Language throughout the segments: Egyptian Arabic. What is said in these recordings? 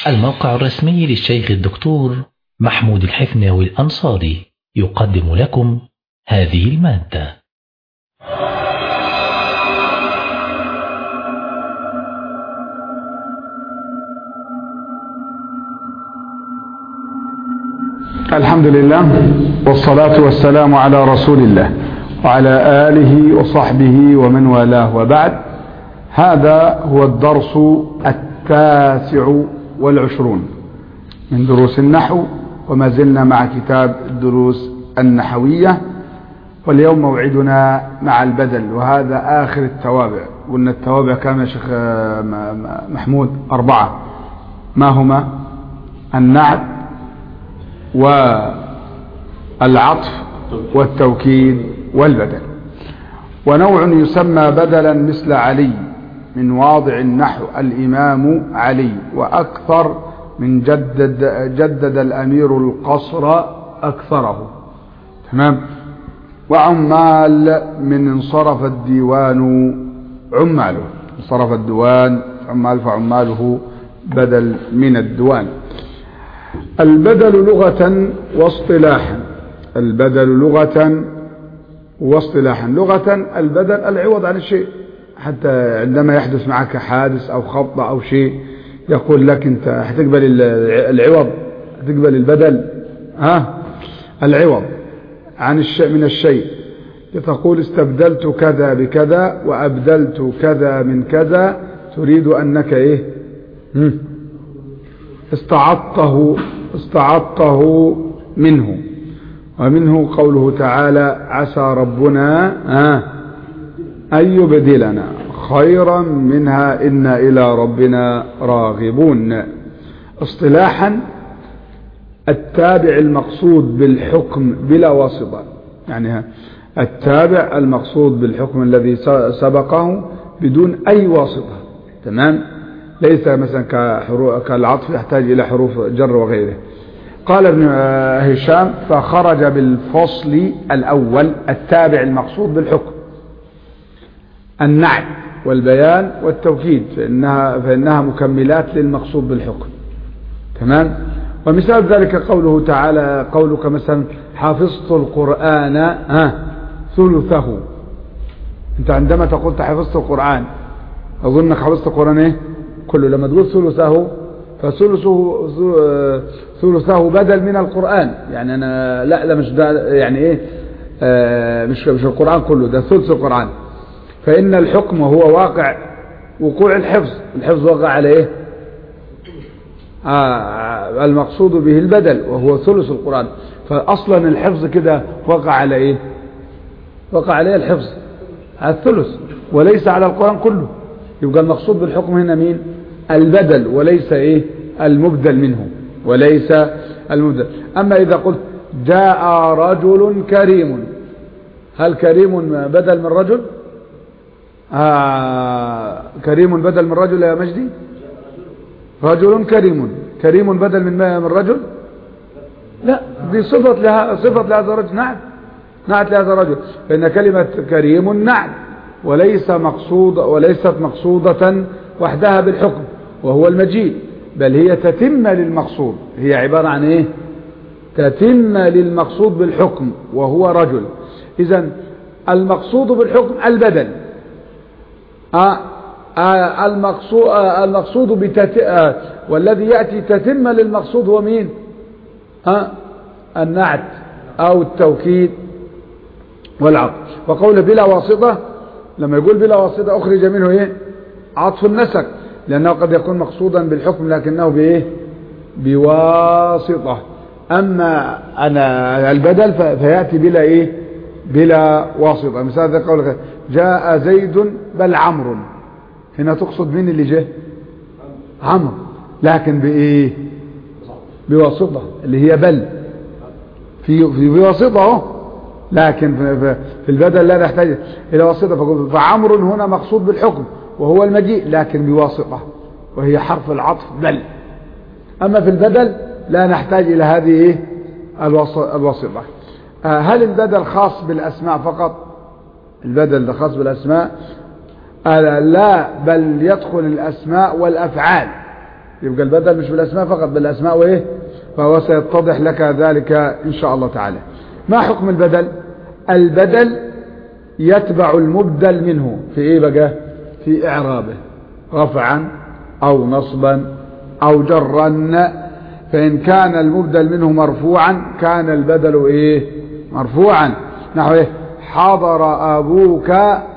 الموقع الرسمي للشيخ الدكتور محمود الحفناوي الأنصاري يقدم لكم هذه المادة الحمد لله والصلاة والسلام على رسول الله وعلى آله وصحبه ومن والاه وبعد هذا هو الدرس التاسع والعشرون من دروس النحو وما زلنا مع كتاب الدروس النحوية واليوم موعدنا مع البدل وهذا آخر التوابع قلنا التوابع كم يا شيخ محمود أربعة ما هما النعت والعطف والتوكيد والبدل ونوع يسمى بدلا مثل علي من واضع النحو الإمام علي وأكثر من جدد, جدد الأمير القصر أكثره تمام وعمال من انصرف الديوان عماله انصرف الديوان عمال فعماله بدل من الديوان البدل لغة واصطلاحا البدل لغة واصطلاحا لغة البدل العوض عن الشيء حتى عندما يحدث معك حادث أو خطأ أو شيء يقول لك أنت هتقبل العوض هتقبل البدل ها العوض عن الشيء من الشيء تقول استبدلت كذا بكذا وأبدلت كذا من كذا تريد أنك إيه استعطه استعطه منه ومنه قوله تعالى عسى ربنا أن يبدلنا خيرا منها إنا إلى ربنا راغبون اصطلاحا التابع المقصود بالحكم بلا واسطة يعني التابع المقصود بالحكم الذي سبقه بدون أي واسطة تمام ليس مثلا كالعطف يحتاج إلى حروف جر وغيره قال ابن هشام فخرج بالفصل الأول التابع المقصود بالحكم النعت والبيان والتوكيد فإنها, فإنها مكملات للمقصود بالحكم تمام ومثال ذلك قوله تعالى قولك مثلا حفظت القرآن ها ثلثه انت عندما تقول حفظت القرآن اظنك حفظت القرآن ايه كله لما تقول ثلثه فثلثه ثلثه بدل من القرآن يعني انا لا لا مش ده يعني ايه آه مش مش القرآن كله ده ثلث القرآن فإن الحكم هو واقع وقوع الحفظ الحفظ وقع على ايه آه المقصود به البدل وهو ثلث القرآن فأصلا الحفظ كده وقع على ايه وقع عليه الحفظ على الثلث وليس على القرآن كله يبقى المقصود بالحكم هنا مين البدل وليس ايه المبدل منه وليس المبدل اما اذا قلت جاء رجل كريم هل كريم بدل من رجل آه كريم بدل من رجل يا مجدي رجل كريم كريم بدل من من رجل لا دي صفة لها صفة لهذا الرجل نعم نعت لهذا الرجل فإن كلمة كريم نعت وليس مقصود وليست مقصودة وحدها بالحكم وهو المجيء بل هي تتم للمقصود هي عبارة عن ايه تتم للمقصود بالحكم وهو رجل اذا المقصود بالحكم البدل آه آه المقصود, آه المقصود بتت... آه والذي يأتي تتم للمقصود هو مين آه النعت او التوكيد والعطف وقول بلا واسطة لما يقول بلا واسطة اخرج منه ايه عطف النسك لانه قد يكون مقصودا بالحكم لكنه بايه بواسطة اما انا البدل فيأتي بلا ايه بلا واسطة مثال ذلك قولك جاء زيد بل عمرو هنا تقصد مين اللي جاء عمرو لكن بايه بواسطة اللي هي بل في في بواسطة اهو لكن في البدل لا نحتاج الى واسطة فعمر هنا مقصود بالحكم وهو المجيء لكن بواسطة وهي حرف العطف بل اما في البدل لا نحتاج الى هذه ايه الواسطة هل البدل خاص بالاسماء فقط البدل ده خاص بالاسماء لا بل يدخل الاسماء والافعال يبقى البدل مش بالأسماء فقط بالأسماء وإيه فهو سيتضح لك ذلك إن شاء الله تعالى ما حكم البدل البدل يتبع المبدل منه في إيه بقى في إعرابه رفعا أو نصبا أو جرا فإن كان المبدل منه مرفوعا كان البدل إيه مرفوعا نحو إيه حضر أبوك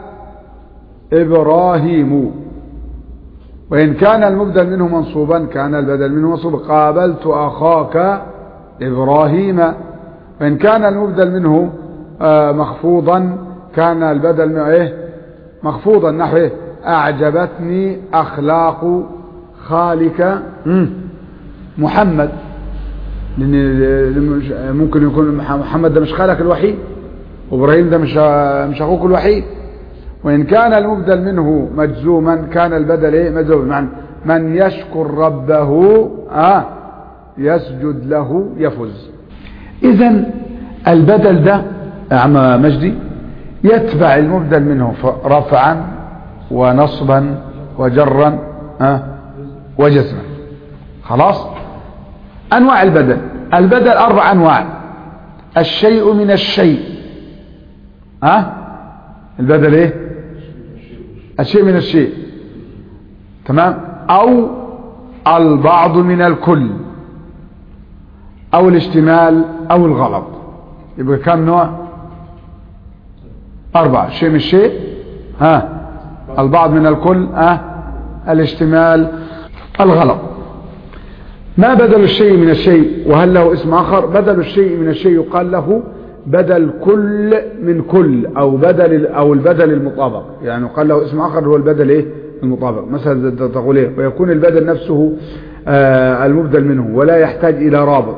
إبراهيم وإن كان المبدل منه منصوبا كان البدل منه منصوب قابلت أخاك إبراهيم وإن كان المبدل منه مخفوضا كان البدل منه إيه مخفوضا نحو إيه أعجبتني أخلاق خالك محمد لأن ممكن يكون محمد ده مش خالك الوحيد وإبراهيم ده مش مش أخوك الوحيد وإن كان المبدل منه مجزوما كان البدل إيه مجزوما بمعنى من يشكر ربه آه يسجد له يفز إذا البدل ده أعمى مجدي يتبع المبدل منه رفعا ونصبا وجرا آه وجزما خلاص أنواع البدل البدل أربع أنواع الشيء من الشيء ها أه؟ البدل ايه الشيء من الشيء تمام او البعض من الكل او الاشتمال او الغلط يبقى كم نوع اربعة شيء من الشيء ها البعض من الكل ها الاشتمال الغلط ما بدل الشيء من الشيء وهل له اسم اخر بدل الشيء من الشيء يقال له بدل كل من كل او بدل او البدل المطابق يعني قال له اسم اخر هو البدل ايه المطابق مثلا تقول ايه ويكون البدل نفسه آه المبدل منه ولا يحتاج الى رابط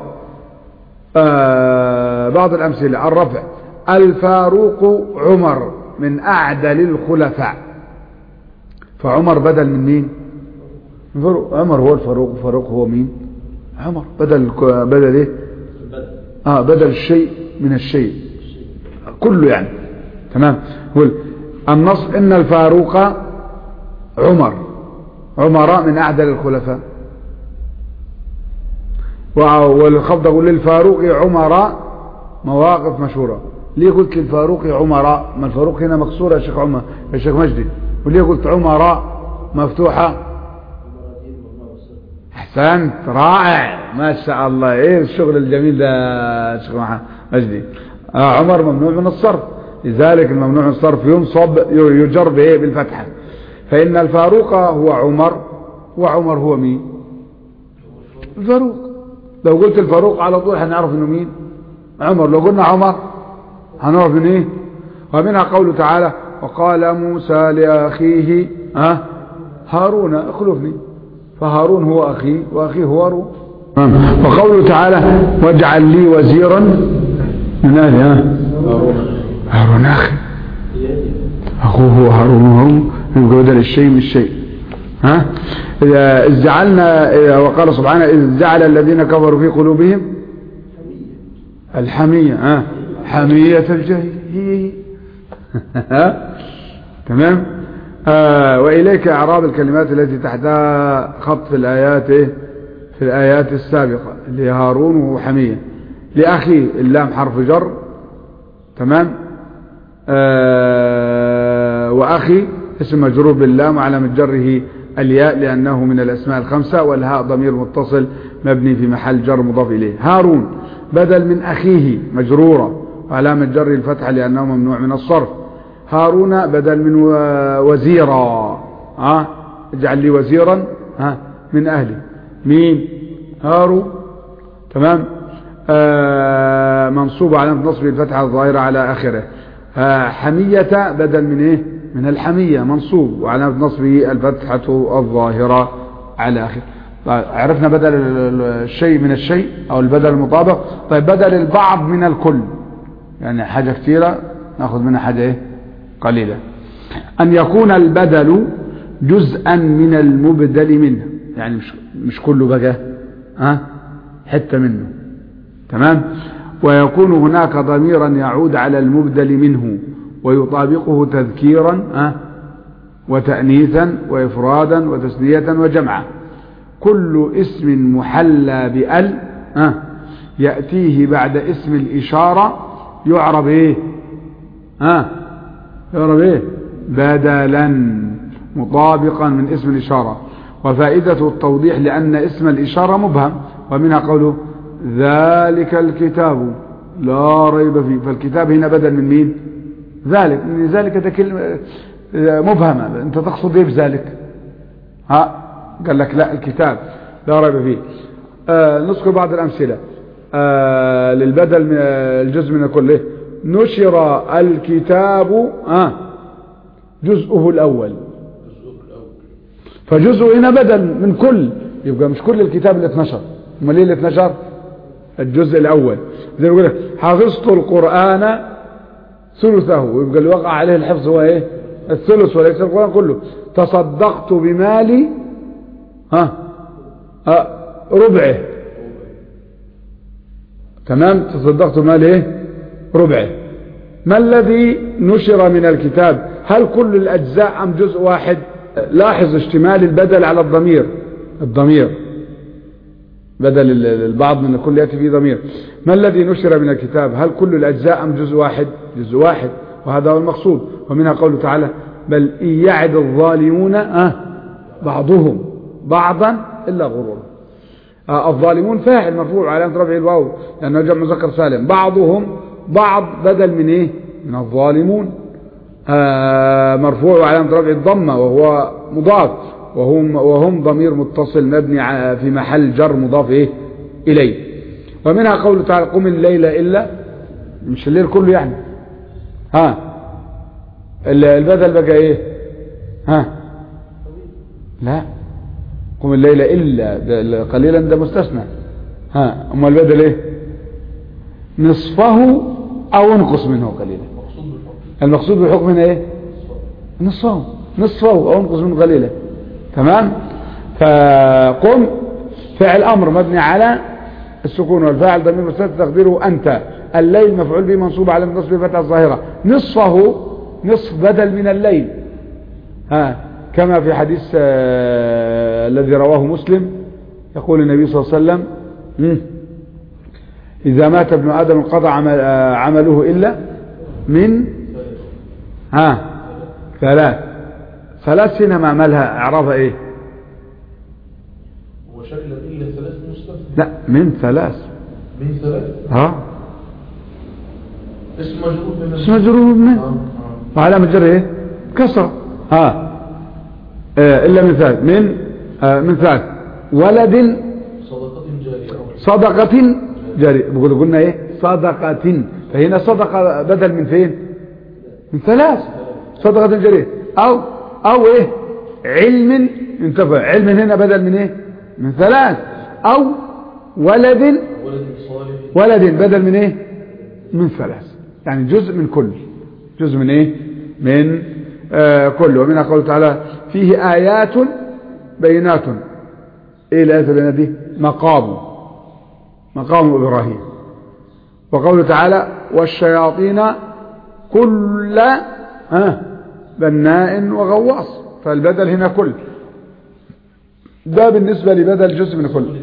آه بعض الامثله الرفع الفاروق عمر من اعدل الخلفاء فعمر بدل من مين عمر هو الفاروق الفاروق هو مين عمر بدل بدل ايه اه بدل الشيء من الشيء كله يعني تمام قول النص ان الفاروق عمر عمراء من اعدل الخلفاء والخفض اقول للفاروق عمراء مواقف مشهوره ليه قلت للفاروق عمراء ما الفاروق هنا مكسوره يا شيخ عمر يا شيخ مجدي وليه قلت عمراء مفتوحه احسنت رائع ما شاء الله ايه الشغل الجميل ده شيخ مجدي آه عمر ممنوع من الصرف لذلك الممنوع من الصرف ينصب يجر بايه بالفتحه فان الفاروق هو عمر وعمر هو مين الفاروق لو قلت الفاروق على طول هنعرف انه مين عمر لو قلنا عمر هنعرف من ايه ومنها قوله تعالى وقال موسى لاخيه ها أه؟ هارون اخلفني فهارون هو أخي وأخي هو هارون وقوله تعالى واجعل لي وزيرا من أهل ها هارون أخي أخوه هو هارون هارون يبقى بدل الشيء من الشيء ها إذا جعلنا وقال سبحانه إذ جعل الذين كفروا في قلوبهم الحمية ها حمية الجاهلية ها تمام آه وإليك إعراب الكلمات التي تحتها خط في الآيات في الآيات السابقة اللي هارون وحمية لأخي اللام حرف جر تمام آه وأخي اسم مجرور باللام وعلامة جره الياء لأنه من الأسماء الخمسة والهاء ضمير متصل مبني في محل جر مضاف إليه هارون بدل من أخيه مجرورة وعلامة جره الفتحة لأنه ممنوع من الصرف هارون بدل من وزيرا ها اجعل لي وزيرا ها من اهلي مين هارو تمام آه منصوب على نصب الفتحة الظاهرة على آخره آه حمية بدل من ايه من الحمية منصوب وعلامة نصبه الفتحة الظاهرة على آخره طيب عرفنا بدل الشيء من الشيء او البدل المطابق طيب بدل البعض من الكل يعني حاجة كثيرة ناخذ منها حاجة ايه قليلة أن يكون البدل جزءا من المبدل منه يعني مش, مش كله بقى ها حتة منه تمام ويكون هناك ضميرا يعود على المبدل منه ويطابقه تذكيرا ها وتأنيثا وإفرادا وتسنية وجمعا كل اسم محلى بأل آه يأتيه بعد اسم الإشارة يعرب إيه آه يعرب إيه بدلا مطابقا من اسم الإشارة وفائدة التوضيح لأن اسم الإشارة مبهم ومنها قوله ذلك الكتاب لا ريب فيه فالكتاب هنا بدل من مين ذلك من ذلك ده كلمة مبهمة انت تقصد ايه بذلك ها قال لك لا الكتاب لا ريب فيه آه نذكر بعض الأمثلة آه للبدل من الجزء من كله نشر الكتاب آه جزءه الأول فجزء هنا بدل من كل يبقى مش كل الكتاب اللي اتنشر امال ايه اللي اتنشر الجزء الاول زي ما يقول حفظت القران ثلثه ويبقى اللي وقع عليه الحفظ هو ايه الثلث وليس القران كله تصدقت بمالي ها أه ربعه تمام تصدقت بمالي ايه ربعه ما الذي نشر من الكتاب هل كل الاجزاء ام جزء واحد لاحظ اشتمال البدل على الضمير الضمير بدل البعض من كل يأتي فيه ضمير ما الذي نشر من الكتاب هل كل الأجزاء أم جزء واحد جزء واحد وهذا هو المقصود ومنها قوله تعالى بل إن يعد الظالمون أه بعضهم بعضا إلا غرورا آه الظالمون فاعل مرفوع علامة رفعه الواو لأنه جمع مذكر سالم بعضهم بعض بدل من إيه من الظالمون آه مرفوع وعلامة رفع الضمة وهو مضاف وهم, وهم ضمير متصل مبني في محل جر مضاف إيه إليه ومنها قوله تعالى قم الليل إلا مش الليل كله يعني ها البدل بقى إيه ها لا قم الليل إلا ده قليلا ده مستثنى ها أما البدل إيه نصفه أو انقص منه قليلا المقصود بالحكم هنا ايه نصفه نصفه او انقص منه قليلا تمام فقم فعل امر مبني على السكون والفاعل ضمير مستتر تقديره انت الليل مفعول به منصوب على النصب فتح الظاهره نصفه نصف بدل من الليل ها كما في حديث آه الذي رواه مسلم يقول النبي صلى الله عليه وسلم إذا مات ابن آدم انقضى عمل آه عمله إلا من ها ثلاث ثلاث هنا ما عملها اعرابها ايه هو شكل الا ثلاث مستثنى لا من ثلاث من ثلاث ها اسم مجرور من اسم مجرور من آه. آه. وعلامة جر ايه كسر ها آه الا من ثلاث من آه من ثلاث ولد صدقة جارية أو صدقة جارية بقول قلنا ايه صدقة فهنا صدقة بدل من فين من ثلاث صدقة جارية او او ايه علم انتفع علم هنا بدل من ايه من ثلاث او ولد ولد صالح ولد بدل من ايه من ثلاث يعني جزء من كل جزء من ايه من آه كل ومنها قوله تعالى فيه آيات بينات ايه الآيات البينات دي مقام مقام إبراهيم وقوله تعالى والشياطين كل ها بناء وغواص فالبدل هنا كل ده بالنسبة لبدل جزء من كل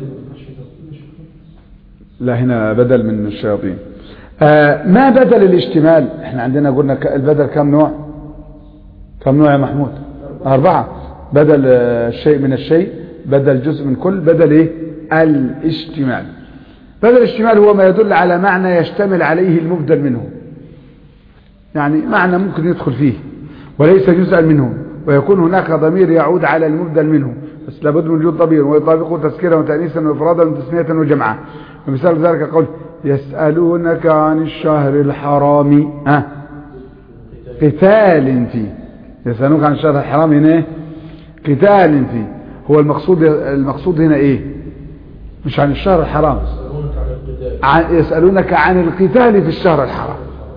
لا هنا بدل من الشياطين آه ما بدل الاشتمال احنا عندنا قلنا ك- البدل كم نوع كم نوع يا محمود أربعة بدل آه، الشيء من الشيء بدل جزء من كل بدل ايه الاشتمال بدل الاشتمال هو ما يدل على معنى يشتمل عليه المبدل منه يعني معنى ممكن يدخل فيه وليس جزءا منه ويكون هناك ضمير يعود على المبدل منه بس لابد من وجود ضمير ويطابقه تذكيرا وتأنيسا وإفرادا وتسمية وجمعا ومثال ذلك قول يسألونك عن الشهر الحرام ها قتال فيه يسألونك عن الشهر الحرام هنا ايه قتال فيه هو المقصود المقصود هنا ايه مش عن الشهر الحرام يسألونك عن القتال عن يسألونك عن القتال في الشهر الحرام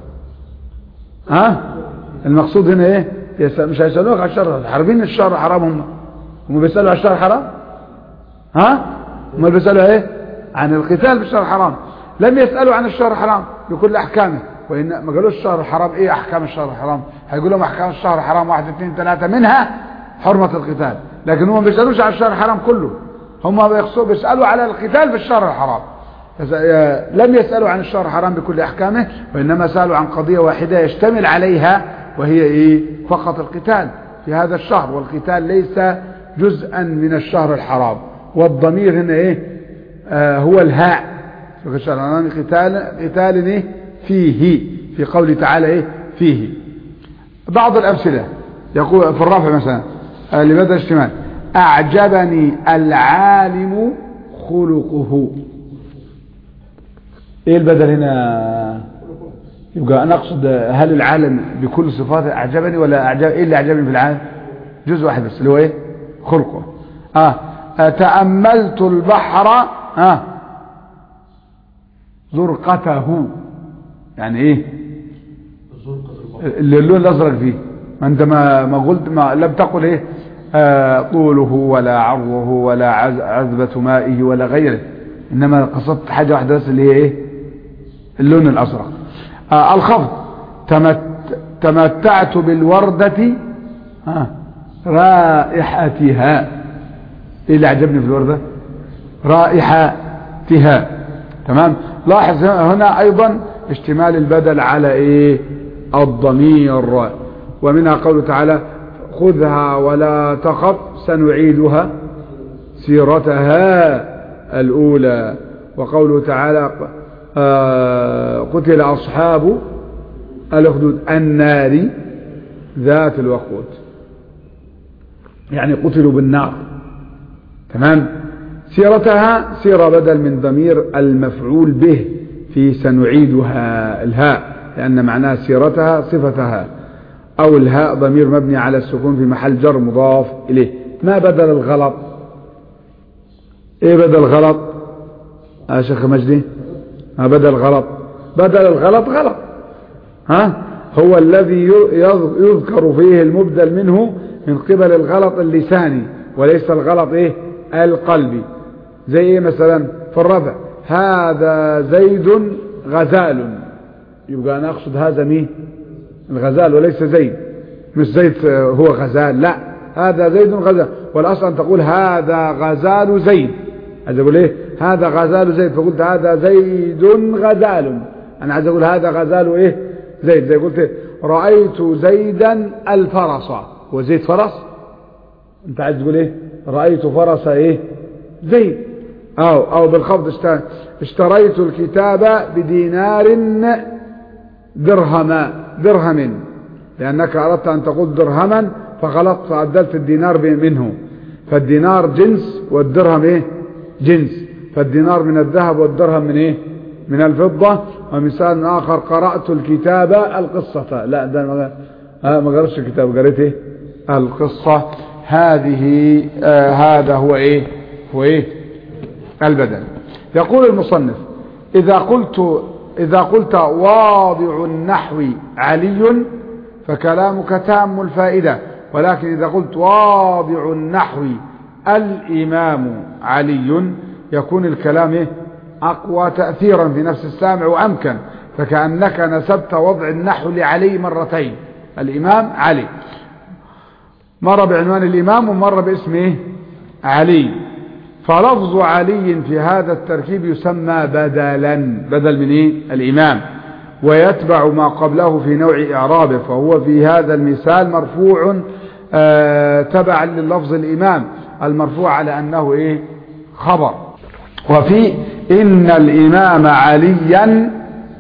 ها المقصود هنا ايه يسأل مش هيسألونك عن الشهر الحرام حاربين الشهر الحرام هم هم بيسألوا عن الشهر الحرام ها هم بيسألوا ايه عن القتال في الشهر الحرام لم يسألوا عن الشهر الحرام بكل احكامه وان ما قالوش الشهر الحرام ايه احكام الشهر الحرام هيقول لهم احكام الشهر الحرام واحد اثنين ثلاثة منها حرمة القتال لكن هم ما بيسألوش عن الشهر الحرام كله هم بيقصوا بيسألوا على القتال في الشهر الحرام لم يسألوا عن الشهر الحرام بكل أحكامه وإنما سألوا عن قضية واحدة يشتمل عليها وهي إيه فقط القتال في هذا الشهر والقتال ليس جزءا من الشهر الحرام والضمير هنا إيه آه هو الهاء في الشهر الحرام قتال قتال إيه فيه في قوله تعالى إيه فيه بعض الأمثلة يقول في الرفع مثلا آه لماذا الاشتمال أعجبني العالم خلقه ايه البدل هنا يبقى انا اقصد هل العالم بكل صفاته اعجبني ولا اعجب ايه اللي اعجبني في العالم جزء واحد بس اللي هو ايه خلقه اه تأملت البحر اه زرقته يعني ايه اللي اللون الازرق فيه ما انت ما ما قلت ما لم تقل ايه آه طوله ولا عرضه ولا عذبة مائه ولا غيره انما قصدت حاجة واحدة بس اللي هي ايه اللون الازرق آه الخفض تمت تمتعت بالوردة آه رائحتها ايه اللي عجبني في الوردة رائحتها تمام لاحظ هنا ايضا اشتمال البدل على ايه الضمير ومنها قوله تعالى خذها ولا تخف سنعيدها سيرتها الأولى وقوله تعالى آه قتل أصحاب الأخدود النار ذات الوقود يعني قتلوا بالنار تمام سيرتها سيرة بدل من ضمير المفعول به في سنعيدها الهاء لأن معناها سيرتها صفتها أو الهاء ضمير مبني على السكون في محل جر مضاف إليه ما بدل الغلط إيه بدل الغلط يا شيخ مجدي ما بدل الغلط بدل الغلط غلط ها هو الذي يذكر فيه المبدل منه من قبل الغلط اللساني وليس الغلط ايه القلبي زي ايه مثلا في الرفع هذا زيد غزال يبقى انا اقصد هذا مين الغزال وليس زيد مش زيد هو غزال لا هذا زيد غزال والاصل ان تقول هذا غزال زيد عايز اقول ايه هذا غزال زيد فقلت هذا زيد غزال انا عايز اقول هذا غزال ايه زيد زي قلت إيه؟ رايت زيدا الفرس هو زيد فرس انت عايز تقول ايه رايت فرس ايه زيد او او بالخفض اشتريت الكتاب بدينار درهما درهم لأنك أردت أن تقول درهما فغلطت فعدلت الدينار منه فالدينار جنس والدرهم إيه جنس فالدينار من الذهب والدرهم من إيه من الفضة ومثال آخر قرأت الكتاب القصة لا ده ما ما قرأتش الكتاب قريت إيه القصة هذه آه هذا هو إيه هو إيه البدن يقول المصنف إذا قلت إذا قلت واضع النحو علي فكلامك تام الفائدة ولكن إذا قلت واضع النحو الإمام علي يكون الكلام أقوى تأثيرا في نفس السامع وأمكن فكأنك نسبت وضع النحو لعلي مرتين الإمام علي مرة بعنوان الإمام ومرة باسمه علي فلفظ علي في هذا التركيب يسمى بدلا بدل من ايه الامام ويتبع ما قبله في نوع اعرابه فهو في هذا المثال مرفوع آه تبعا للفظ الامام المرفوع على انه ايه خبر وفي ان الامام عليا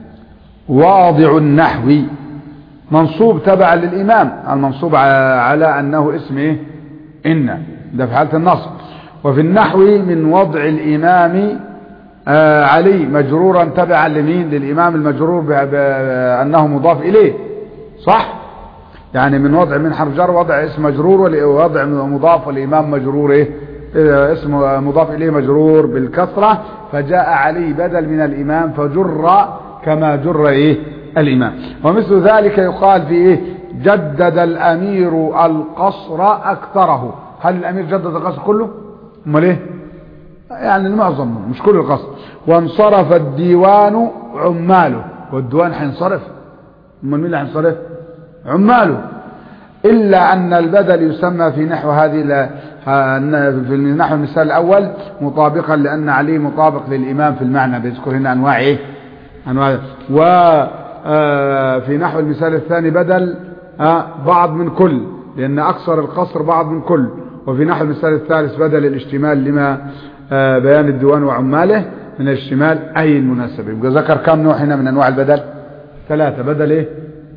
واضع النحو منصوب تبعا للامام المنصوب على انه اسم ايه ان ده في حالة النصب وفي النحو من وضع الإمام آه علي مجرورا تبعا لمين للإمام المجرور بأنه مضاف إليه صح يعني من وضع من حرف جر وضع اسم مجرور ووضع مضاف والإمام مجرور إيه اسم مضاف إليه مجرور بالكسرة فجاء علي بدل من الإمام فجر كما جر إيه الإمام ومثل ذلك يقال في إيه جدد الأمير القصر أكثره هل الأمير جدد القصر كله امال ايه يعني المعظم مش كل القصر وانصرف الديوان عماله والديوان حينصرف امال مين اللي حينصرف عماله الا ان البدل يسمى في نحو هذه ها- أن في نحو المثال الأول مطابقا لأن علي مطابق للإمام في المعنى بيذكر هنا أنواع إيه أنواع و آه، في نحو المثال الثاني بدل آه، بعض من كل لأن أكثر القصر بعض من كل وفي نحو المثال الثالث بدل الاشتمال لما آه، بيان الديوان وعماله من الاشتمال أي المناسبة يبقى ذكر كم نوع هنا من أنواع البدل ثلاثة بدل إيه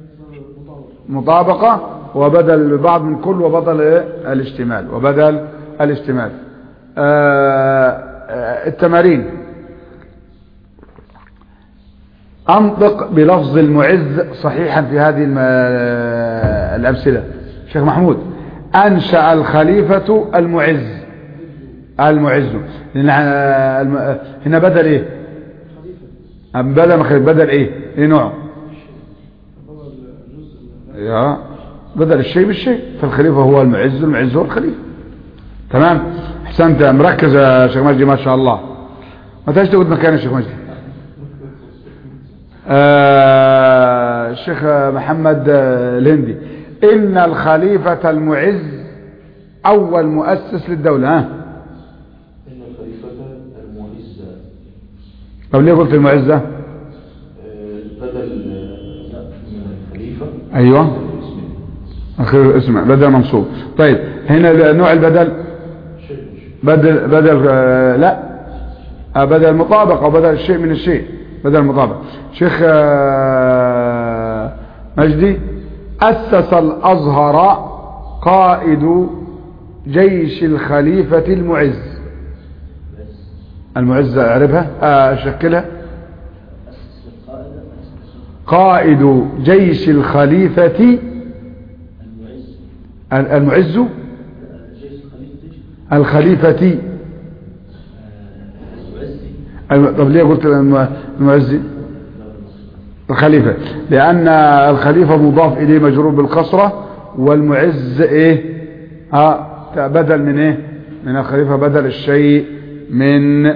مطابقة وبدل بعض من كل وبدل إيه؟ الاشتمال وبدل الاشتمال آه، آه، التمارين أنطق بلفظ المعز صحيحا في هذه الم- آه، الأمثلة شيخ محمود أنشأ الخليفة المعز المعز لأن آه، الم- آه، هنا بدل إيه أم بدل ما كان بدل إيه إيه نوعه يا بدل الشيء بالشيء فالخليفة هو المعز المعز هو الخليفة تمام احسنت مركز يا شيخ مجدي ما شاء الله ما تاش تقعد مكان يا شيخ مجدي آه الشيخ محمد آه، الهندي ان الخليفة المعز اول مؤسس للدولة ها إن الخليفة المعز طب ليه قلت المعزة آه، بدل آه، من الخليفة ايوه اسمه اخير اسمع بدل منصوب طيب هنا نوع البدل شيء بدل بدل آه، لا آه، بدل المطابقة وبدل الشيء من الشيء بدل المطابقة شيخ آه، مجدي أسس الأزهر قائد جيش الخليفة المعز المعز أعرفها آه، أشكلها قائد جيش الخليفة المعز الخليفة الم- طب ليه قلت الم- المعز الخليفة لأن الخليفة مضاف إليه مجرور بالكسرة والمعز إيه ها بدل من إيه من الخليفة بدل الشيء من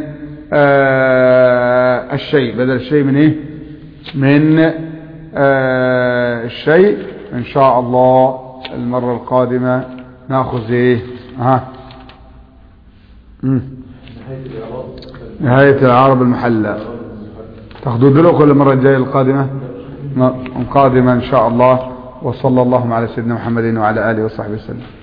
آه الشيء بدل الشيء من إيه من آه الشيء إن شاء الله المرة القادمة نأخذ إيه ها مم. نهاية الإعراب نهاية العرب المحلى تاخدوا دلوك ولا المرة الجاية القادمة م- القادمة إن شاء الله وصلى اللهم على سيدنا محمد وعلى آله وصحبه وسلم